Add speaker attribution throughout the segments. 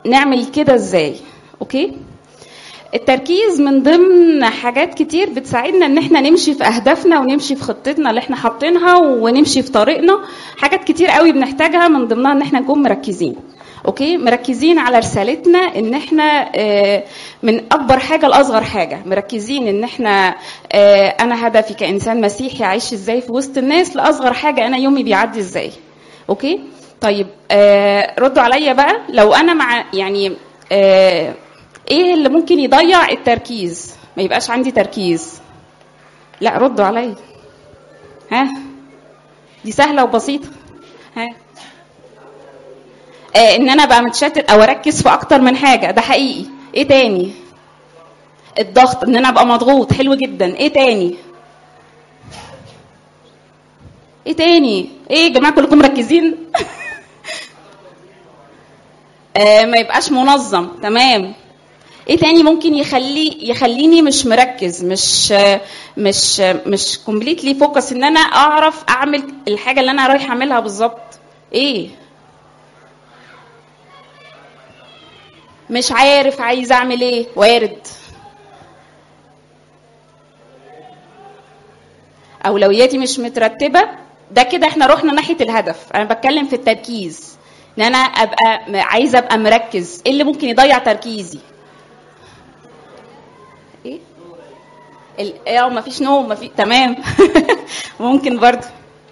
Speaker 1: نعمل كده ازاي اوكي التركيز من ضمن حاجات كتير بتساعدنا ان احنا نمشي في اهدافنا ونمشي في خطتنا اللي احنا حاطينها ونمشي في طريقنا حاجات كتير قوي بنحتاجها من ضمنها ان احنا نكون مركزين اوكي مركزين على رسالتنا ان احنا آه، من اكبر حاجه لاصغر حاجه مركزين ان احنا آه، انا هدفي كانسان مسيحي اعيش ازاي في وسط الناس لاصغر حاجه انا يومي بيعدي ازاي اوكي طيب آه، ردوا عليا بقى لو انا مع يعني آه، ايه اللي ممكن يضيع التركيز ما يبقاش عندي تركيز لا ردوا عليا ها دي سهله وبسيطه ها آه ان انا ابقى متشتت او اركز في اكتر من حاجه ده حقيقي ايه تاني الضغط ان انا ابقى مضغوط حلو جدا ايه تاني ايه تاني ايه يا جماعه كلكم مركزين آه ما يبقاش منظم تمام ايه تاني ممكن يخلي يخليني مش مركز مش آه، مش آه، مش كومبليتلي فوكس ان انا اعرف اعمل الحاجه اللي انا رايح اعملها بالظبط ايه مش عارف عايز اعمل ايه وارد اولوياتي مش مترتبه ده كده احنا رحنا ناحيه الهدف انا بتكلم في التركيز ان انا ابقى م- عايزه ابقى مركز ايه اللي ممكن يضيع تركيزي ايه ال- اه ما فيش نوم ما في تمام ممكن برضو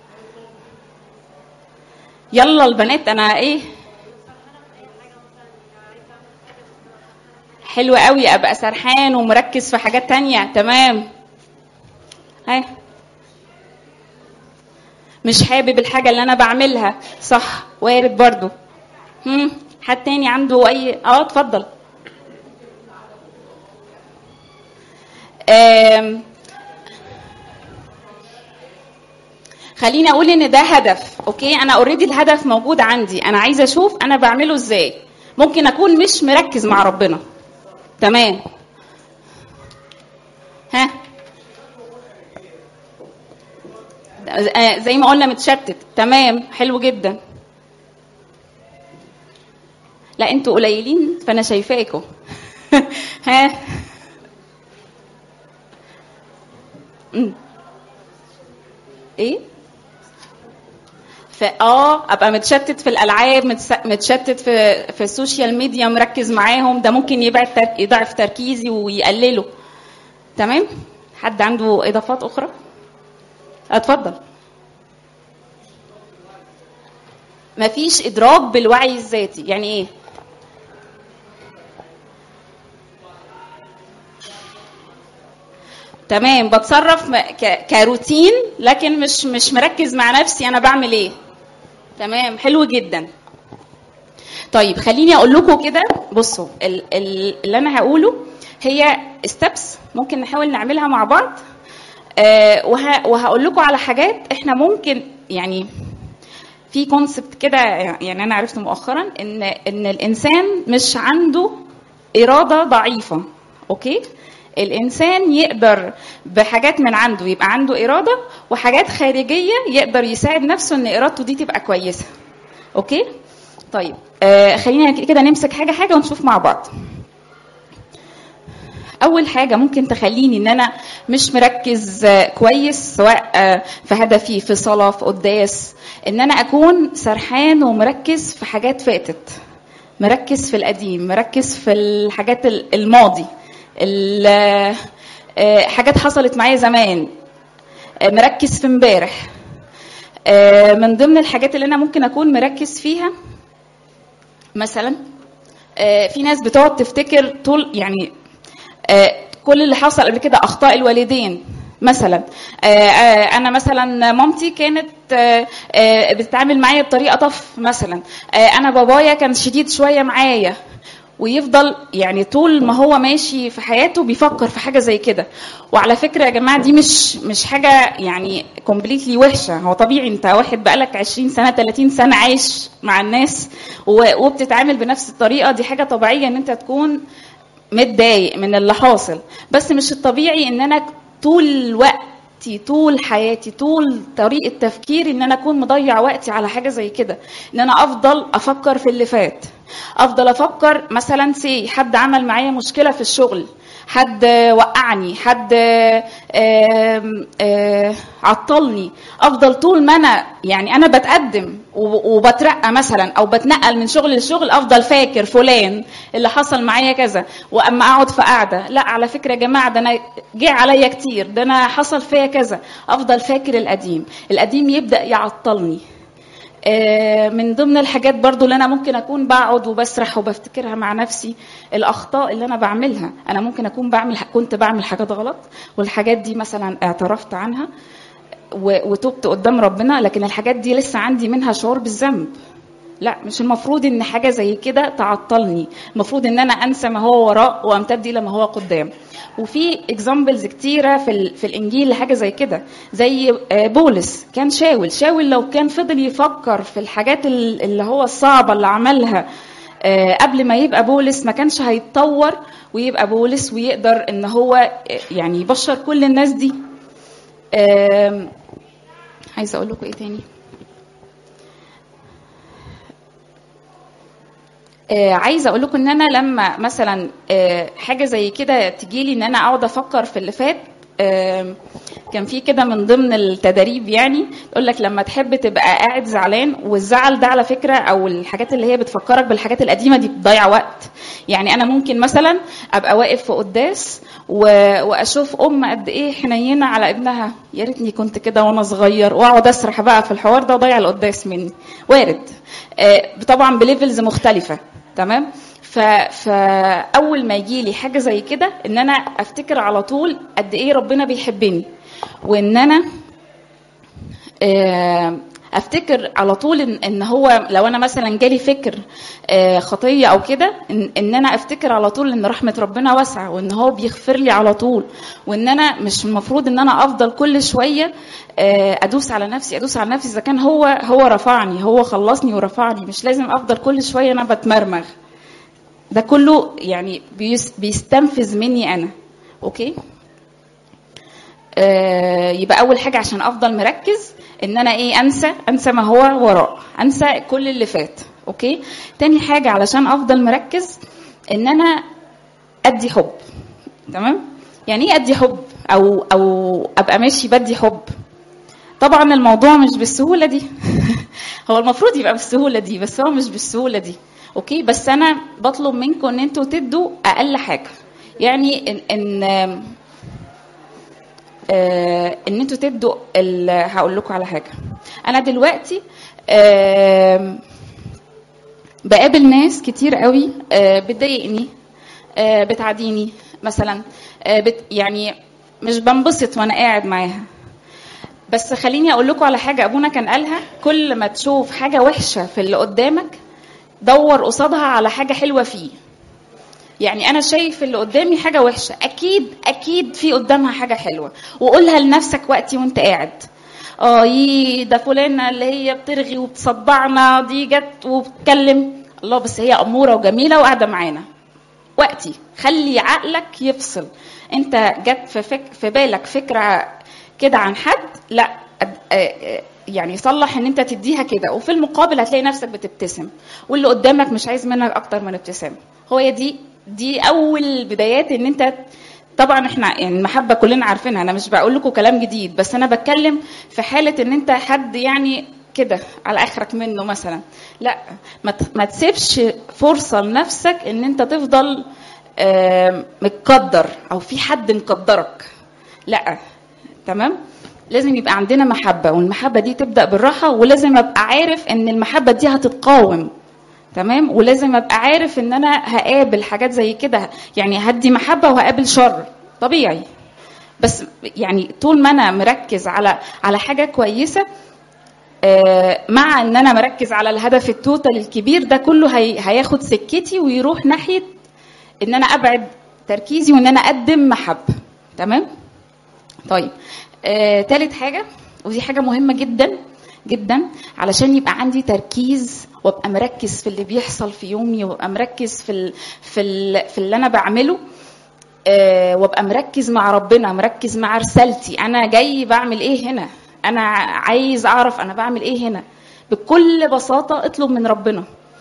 Speaker 1: يلا البنات انا ايه حلو قوي ابقى سرحان ومركز في حاجات تانية تمام هاي مش حابب الحاجة اللي أنا بعملها صح وارد برضو هم حد تاني عنده أي اه اتفضل آم، خليني اقول ان ده هدف اوكي انا اوريدي الهدف موجود عندي انا عايزه اشوف انا بعمله ازاي ممكن اكون مش مركز مع ربنا تمام ها آه، زي ما قلنا متشتت تمام حلو جدا لا انتوا قليلين فانا شايفاكم ها مم. ايه ف اه ابقى متشتت في الالعاب متس- متشتت في في السوشيال ميديا مركز معاهم ده ممكن يبعد تر... يضعف تركيزي ويقلله تمام حد عنده اضافات اخرى اتفضل مفيش ادراك بالوعي الذاتي يعني ايه تمام بتصرف م- ك- كروتين لكن مش مش مركز مع نفسي انا بعمل ايه تمام حلو جدا طيب خليني اقول لكم كده بصوا ال- ال- اللي انا هقوله هي ستبس ممكن نحاول نعملها مع بعض آه، وه- وهقول لكم على حاجات احنا ممكن يعني في كونسبت كده يعني انا عرفت مؤخرا ان ان الانسان مش عنده اراده ضعيفه اوكي الانسان يقدر بحاجات من عنده يبقى عنده اراده وحاجات خارجيه يقدر يساعد نفسه ان ارادته دي تبقى كويسه اوكي طيب آه خلينا كده نمسك حاجه حاجه ونشوف مع بعض اول حاجه ممكن تخليني ان انا مش مركز آه، كويس سواء آه، في هدفي في صلاه في قداس ان انا اكون سرحان ومركز في حاجات فاتت مركز في القديم مركز في الحاجات ال- الماضي ال- آه، حاجات حصلت معايا زمان آه، مركز في امبارح آه، من ضمن الحاجات اللي انا ممكن اكون مركز فيها مثلا آه، في ناس بتقعد تفتكر طول يعني آه، كل اللي حصل قبل كده اخطاء الوالدين مثلا آه، آه، انا مثلا مامتي كانت آه، آه، بتتعامل معايا بطريقه طف مثلا آه، انا بابايا كان شديد شويه معايا ويفضل يعني طول ما هو ماشي في حياته بيفكر في حاجه زي كده وعلى فكره يا جماعه دي مش مش حاجه يعني كومبليتلي وحشه هو طبيعي انت واحد بقالك 20 سنه 30 سنه عايش مع الناس و- وبتتعامل بنفس الطريقه دي حاجه طبيعيه ان انت تكون متضايق من اللي حاصل بس مش الطبيعي ان انا طول وقتي طول حياتي طول طريقه تفكيري ان انا اكون مضيع وقتي على حاجه زي كده ان انا افضل افكر في اللي فات افضل افكر مثلا سي حد عمل معايا مشكله في الشغل حد وقعني حد آم، آه، عطلني افضل طول ما انا يعني انا بتقدم وب- وبترقى مثلا او بتنقل من شغل لشغل افضل فاكر فلان اللي حصل معايا كذا واما اقعد في قعده لا على فكره يا جماعه ده انا جه عليا كتير ده انا حصل فيا كذا افضل فاكر القديم القديم يبدا يعطلني آه، من ضمن الحاجات برضو اللي انا ممكن اكون بقعد وبسرح وبفتكرها مع نفسي الاخطاء اللي انا بعملها انا ممكن اكون بعمل كنت بعمل حاجات غلط والحاجات دي مثلا اعترفت عنها و- وتوبت قدام ربنا لكن الحاجات دي لسه عندي منها شعور بالذنب لا مش المفروض ان حاجه زي كده تعطلني المفروض ان انا انسى ما هو وراء وامتد الى ما هو قدام وفي اكزامبلز كتيره في ال- في الانجيل لحاجه زي كده زي آه، بولس كان شاول شاول لو كان فضل يفكر في الحاجات ال- اللي هو الصعبه اللي عملها آه، قبل ما يبقى بولس ما كانش هيتطور ويبقى بولس ويقدر ان هو آه، يعني يبشر كل الناس دي آم، عايزه اقول لكم ايه تاني آه، عايزه اقول لكم ان انا لما مثلا آه، حاجه زي كده تجي لي ان انا اقعد افكر في اللي فات آم، كان في كده من ضمن التدريب يعني تقول لك لما تحب تبقى قاعد زعلان والزعل ده على فكره او الحاجات اللي هي بتفكرك بالحاجات القديمه دي بتضيع وقت يعني انا ممكن مثلا ابقى واقف في قداس و- واشوف ام قد ايه حنينه على ابنها يا ريتني كنت كده وانا صغير واقعد اسرح بقى في الحوار ده واضيع القداس مني وارد آه، طبعا بليفلز مختلفه تمام ف... فاول ما يجي لي حاجه زي كده ان انا افتكر على طول قد ايه ربنا بيحبني وان انا آه، افتكر على طول ان, إن هو لو انا مثلا جالي فكر آه، خطيه او كده ان, ان انا افتكر على طول ان رحمه ربنا واسعه وان هو بيغفر لي على طول وان انا مش المفروض ان انا افضل كل شويه آه، ادوس على نفسي ادوس على نفسي اذا كان هو هو رفعني هو خلصني ورفعني مش لازم افضل كل شويه انا بتمرمغ ده كله يعني بيس- بيستنفذ مني انا اوكي آه، يبقى اول حاجه عشان افضل مركز ان انا ايه انسى انسى ما هو وراء انسى كل اللي فات اوكي تاني حاجه علشان افضل مركز ان انا ادي حب تمام يعني ايه ادي حب او او ابقى ماشي بدي حب طبعا الموضوع مش بالسهوله دي هو المفروض يبقى بالسهوله دي بس هو مش بالسهوله دي اوكي بس انا بطلب منكم ان انتوا تدوا اقل حاجه يعني ان, إن آه، ان انتوا تدوا ال- هقول لكم على حاجه انا دلوقتي آم، بقابل ناس كتير قوي آه، بتضايقني آه، بتعاديني مثلا آه، بت يعني مش بنبسط وانا قاعد معاها بس خليني اقول لكم على حاجه ابونا كان قالها كل ما تشوف حاجه وحشه في اللي قدامك دور قصادها على حاجه حلوه فيه يعني انا شايف اللي قدامي حاجه وحشه اكيد اكيد في قدامها حاجه حلوه وقولها لنفسك وقتي وانت قاعد اه يي ده فلانه اللي هي بترغي وبتصدعنا دي جت وبتتكلم الله بس هي اموره وجميله وقاعده معانا وقتي خلي عقلك يفصل انت جت في فك في بالك فكره كده عن حد لا أد- آه، آه، يعني صلح ان انت تديها كده وفي المقابل هتلاقي نفسك بتبتسم واللي قدامك مش عايز منك اكتر من ابتسامه هو هي دي دي اول بدايات ان انت طبعا احنا يعني المحبه كلنا عارفينها انا مش بقول لكم كلام جديد بس انا بتكلم في حاله ان انت حد يعني كده على اخرك منه مثلا لا ما ت- ما تسيبش فرصه لنفسك ان انت تفضل آم، متقدر او في حد مقدرك لا تمام لازم يبقى عندنا محبه والمحبه دي تبدا بالراحه ولازم ابقى عارف ان المحبه دي هتتقاوم تمام ولازم ابقى عارف ان انا هقابل حاجات زي كده يعني هدي محبه وهقابل شر طبيعي بس يعني طول ما انا مركز على على حاجه كويسه آه، مع ان انا مركز على الهدف التوتال الكبير ده كله هي هياخد سكتي ويروح ناحيه ان انا ابعد تركيزي وان انا اقدم محبه تمام طيب آه، تالت حاجه ودي حاجه مهمه جدا جدا علشان يبقى عندي تركيز وابقى مركز في اللي بيحصل في يومي وابقى مركز في ال في ال في اللي انا بعمله آه، وابقى مركز مع ربنا مركز مع رسالتي انا جاي بعمل ايه هنا انا عايز اعرف انا بعمل ايه هنا بكل بساطه اطلب من ربنا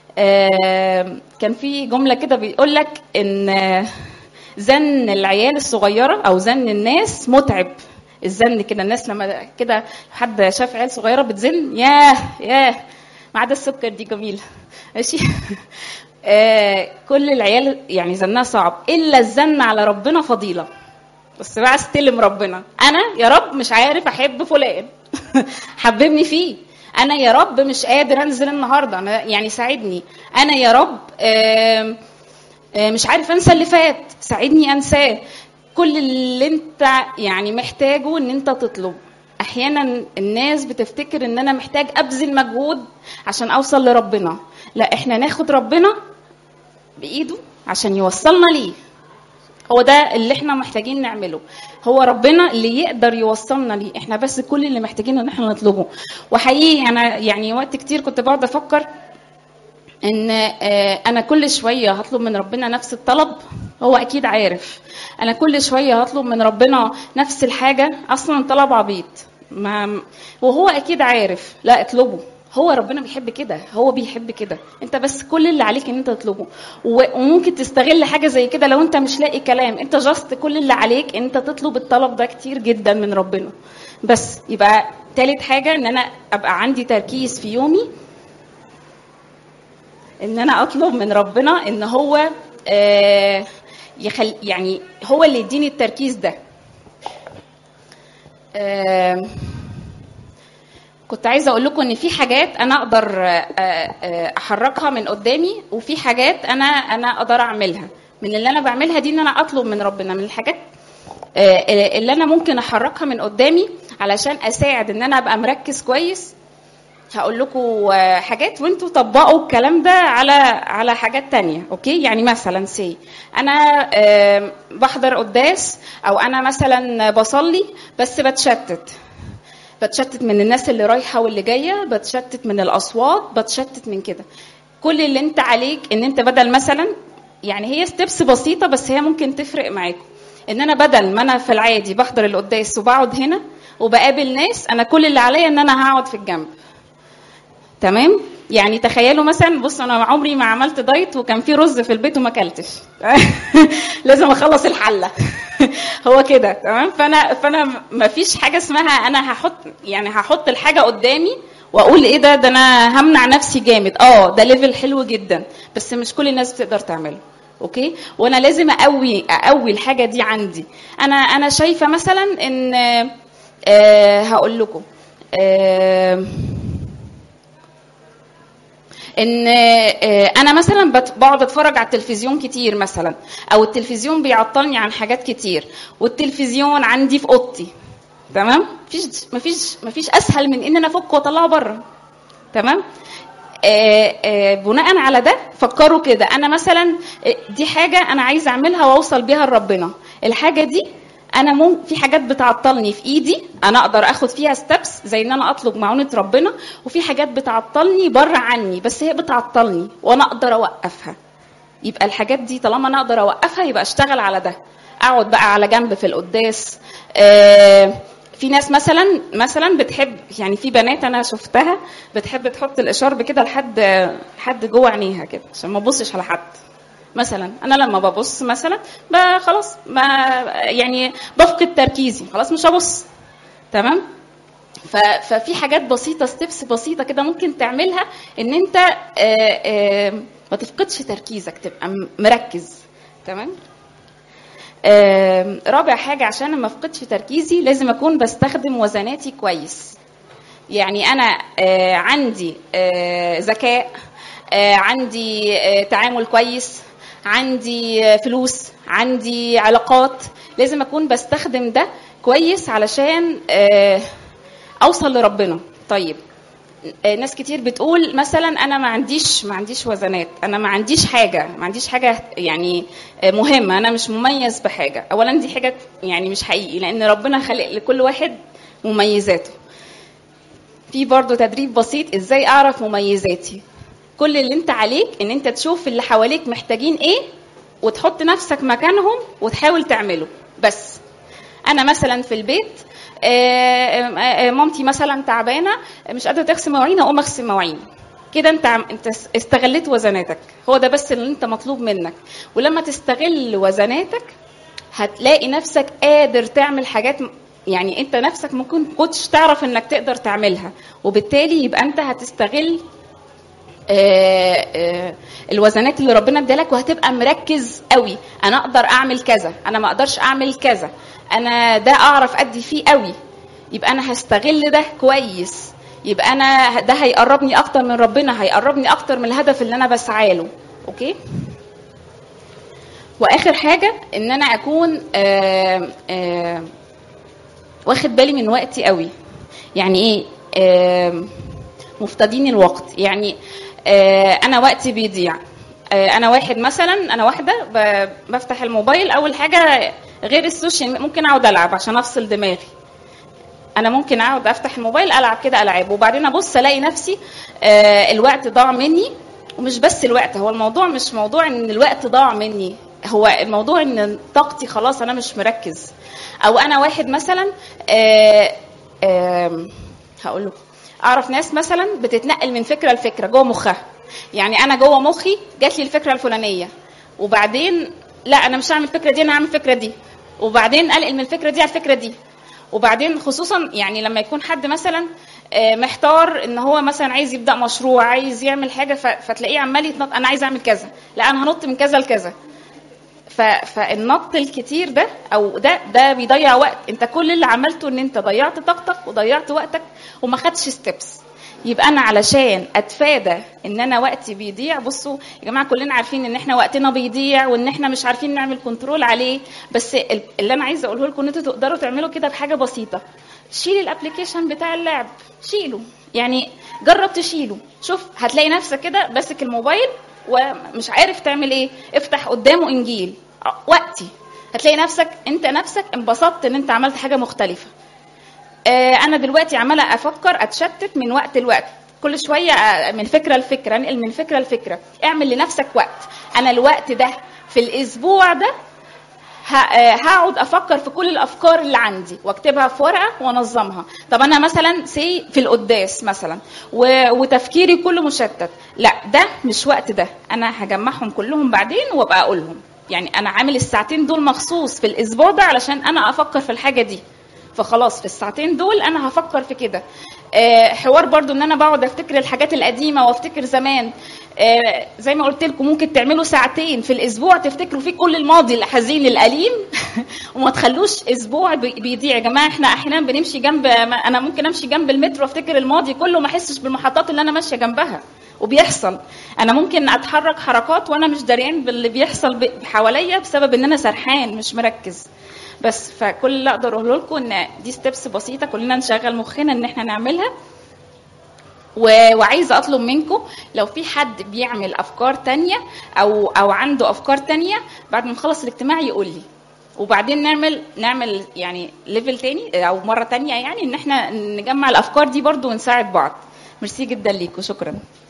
Speaker 1: آه، كان في جمله كده بيقول لك ان آه، زن العيال الصغيره او زن الناس متعب الزن كده الناس لما كده حد شاف عيال صغيره بتزن ياه ياه ما عدا السكر دي جميله ماشي آه كل العيال يعني زنها صعب الا الزن على ربنا فضيله بس بقى استلم ربنا انا يا رب مش عارف احب فلان حببني فيه انا يا رب مش قادر انزل النهارده أنا يعني ساعدني انا يا رب آم، آم، مش عارف انسى اللي فات ساعدني انساه كل اللي انت يعني محتاجه ان انت تطلب احيانا الناس بتفتكر ان انا محتاج ابذل مجهود عشان اوصل لربنا لا احنا ناخد ربنا بايده عشان يوصلنا ليه هو ده اللي احنا محتاجين نعمله هو ربنا اللي يقدر يوصلنا ليه احنا بس كل اللي محتاجين ان احنا نطلبه وحقيقي انا يعني وقت كتير كنت بقعد افكر ان آه، انا كل شويه هطلب من ربنا نفس الطلب هو اكيد عارف انا كل شويه هطلب من ربنا نفس الحاجه اصلا طلب عبيط ما وهو اكيد عارف لا اطلبه هو ربنا بيحب كده هو بيحب كده انت بس كل اللي عليك ان انت تطلبه و- وممكن تستغل حاجه زي كده لو انت مش لاقي كلام انت جاست كل اللي عليك ان انت تطلب الطلب ده كتير جدا من ربنا بس يبقى تالت حاجه ان انا ابقى عندي تركيز في يومي ان انا اطلب من ربنا ان هو آه، يخل يعني هو اللي يديني التركيز ده آه، كنت عايزه اقول لكم ان في حاجات انا اقدر آه، آه، احركها من قدامي وفي حاجات انا انا اقدر اعملها من اللي انا بعملها دي ان انا اطلب من ربنا من الحاجات آه، اللي انا ممكن احركها من قدامي علشان اساعد ان انا ابقى مركز كويس هقول لكم حاجات وانتوا طبقوا الكلام ده على على حاجات تانية اوكي يعني مثلا سي انا آم، بحضر قداس او انا مثلا بصلي بس بتشتت بتشتت من الناس اللي رايحه واللي جايه بتشتت من الاصوات بتشتت من كده كل اللي انت عليك ان انت بدل مثلا يعني هي ستيبس بسيطه بس هي ممكن تفرق معاكم ان انا بدل ما انا في العادي بحضر القداس وبقعد هنا وبقابل ناس انا كل اللي عليا ان انا هقعد في الجنب تمام يعني تخيلوا مثلا بص انا عمري ما عملت دايت وكان في رز في البيت وما اكلتش لازم اخلص الحله هو كده تمام فانا فانا ما فيش حاجه اسمها انا هحط يعني هحط الحاجه قدامي واقول ايه ده ده انا همنع نفسي جامد اه ده ليفل حلو جدا بس مش كل الناس بتقدر تعمله اوكي وانا لازم اقوي اقوي الحاجه دي عندي انا انا شايفه مثلا ان آه هقول لكم آه ان آه، انا مثلا بت- بقعد اتفرج على التلفزيون كتير مثلا او التلفزيون بيعطلني عن حاجات كتير والتلفزيون عندي في اوضتي تمام مفيش مفيش مفيش اسهل من ان انا افك واطلعه بره تمام آه، آه، بناء على ده فكروا كده انا مثلا آه، دي حاجه انا عايزه اعملها واوصل بيها لربنا الحاجه دي انا مم في حاجات بتعطلني في ايدي انا اقدر اخد فيها ستبس زي ان انا اطلب معونه ربنا وفي حاجات بتعطلني بره عني بس هي بتعطلني وانا اقدر اوقفها يبقى الحاجات دي طالما انا اقدر اوقفها يبقى اشتغل على ده اقعد بقى على جنب في القداس آه في ناس مثلا مثلا بتحب يعني في بنات انا شفتها بتحب تحط الاشارب كده لحد لحد جوه عينيها كده عشان ما تبصش على حد مثلا انا لما ببص مثلا ب- خلاص ما يعني بفقد تركيزي خلاص مش هبص تمام ف- ففي حاجات بسيطه ستيبس بسيطه كده ممكن تعملها ان انت آه، آه، ما تفقدش تركيزك تبقى م- مركز تمام آم، رابع حاجه عشان ما افقدش تركيزي لازم اكون بستخدم وزناتي كويس يعني انا آه، عندي آه، ذكاء آه، عندي آه، تعامل كويس عندي آه، فلوس عندي علاقات لازم اكون بستخدم ده كويس علشان آه، اوصل لربنا طيب آه، ناس كتير بتقول مثلا انا ما عنديش ما عنديش وزنات انا ما عنديش حاجه ما عنديش حاجه يعني آه، مهمه انا مش مميز بحاجه اولا دي حاجه يعني مش حقيقي لان ربنا خلق لكل واحد مميزاته في برضه تدريب بسيط ازاي اعرف مميزاتي كل اللي انت عليك ان انت تشوف اللي حواليك محتاجين ايه وتحط نفسك مكانهم وتحاول تعمله بس انا مثلا في البيت آه، آه، آه، مامتي مثلا تعبانه مش قادره تغسل مواعين اقوم اغسل مواعين كده انت عم انت استغليت وزناتك هو ده بس اللي انت مطلوب منك ولما تستغل وزناتك هتلاقي نفسك قادر تعمل حاجات يعني انت نفسك ممكن كنتش تعرف انك تقدر تعملها وبالتالي يبقى انت هتستغل آه، آه، الوزنات اللي ربنا ادالك وهتبقى مركز قوي انا اقدر اعمل كذا انا ما اقدرش اعمل كذا انا ده اعرف ادي فيه قوي يبقى انا هستغل ده كويس يبقى انا ده هيقربني اكتر من ربنا هيقربني اكتر من الهدف اللي انا بسعى له اوكي واخر حاجه ان انا اكون آآ آآ واخد بالي من وقتي قوي يعني ايه مفتدين الوقت يعني انا وقتي بيضيع انا واحد مثلا انا واحده بفتح الموبايل اول حاجه غير السوشيال ممكن اقعد العب عشان افصل دماغي انا ممكن اقعد افتح الموبايل العب كده العاب وبعدين ابص الاقي نفسي الوقت ضاع مني ومش بس الوقت هو الموضوع مش موضوع ان الوقت ضاع مني هو الموضوع ان طاقتي خلاص انا مش مركز او انا واحد مثلا هقول لكم اعرف ناس مثلا بتتنقل من فكره لفكره جوه مخها يعني انا جوه مخي جات لي الفكره الفلانيه وبعدين لا انا مش هعمل الفكره دي انا هعمل الفكره دي وبعدين انقل من الفكره دي على الفكره دي وبعدين خصوصا يعني لما يكون حد مثلا محتار ان هو مثلا عايز يبدا مشروع عايز يعمل حاجه فتلاقيه عمال يتنط انا عايز اعمل كذا لا انا هنط من كذا لكذا فالنط الكتير ده او ده ده بيضيع وقت انت كل اللي عملته ان انت ضيعت طاقتك وضيعت وقتك وما خدتش ستيبس يبقى انا علشان اتفادى ان انا وقتي بيضيع بصوا يا جماعه كلنا عارفين ان احنا وقتنا بيضيع وان احنا مش عارفين نعمل كنترول عليه بس اللي انا عايزه اقوله لكم ان انتوا تقدروا تعملوا كده بحاجه بسيطه شيل الابلكيشن بتاع اللعب شيله يعني جرب تشيله شوف هتلاقي نفسك كده ماسك الموبايل ومش عارف تعمل ايه افتح قدامه انجيل وقتي هتلاقي نفسك انت نفسك انبسطت ان انت عملت حاجه مختلفه آه انا دلوقتي عماله افكر اتشتت من وقت لوقت كل شويه من فكره لفكره انقل من فكره لفكره اعمل لنفسك وقت انا الوقت ده في الاسبوع ده هقعد افكر في كل الافكار اللي عندي واكتبها في ورقه وانظمها طب انا مثلا سي في القداس مثلا وتفكيري كله مشتت لا ده مش وقت ده انا هجمعهم كلهم بعدين وابقى اقولهم يعني انا عامل الساعتين دول مخصوص في الاسبوع ده علشان انا افكر في الحاجه دي فخلاص في الساعتين دول انا هفكر في كده آه حوار برضو ان انا بقعد افتكر الحاجات القديمه وافتكر زمان آه زي ما قلت لكم ممكن تعملوا ساعتين في الاسبوع تفتكروا فيه كل الماضي الحزين الاليم وما تخلوش اسبوع بيضيع يا جماعه احنا احيانا بنمشي جنب انا ممكن امشي جنب المترو وافتكر الماضي كله ما احسش بالمحطات اللي انا ماشيه جنبها وبيحصل انا ممكن اتحرك حركات وانا مش دريان باللي بيحصل حواليا بسبب ان انا سرحان مش مركز بس فكل اللي اقدر اقوله لكم ان دي ستيبس بسيطه كلنا نشغل مخنا ان احنا نعملها وعايزه اطلب منكم لو في حد بيعمل افكار تانية او او عنده افكار تانية بعد ما نخلص الاجتماع يقول لي وبعدين نعمل نعمل يعني ليفل تاني او مره تانية يعني ان احنا نجمع الافكار دي برضو ونساعد بعض ميرسي جدا ليكم شكرا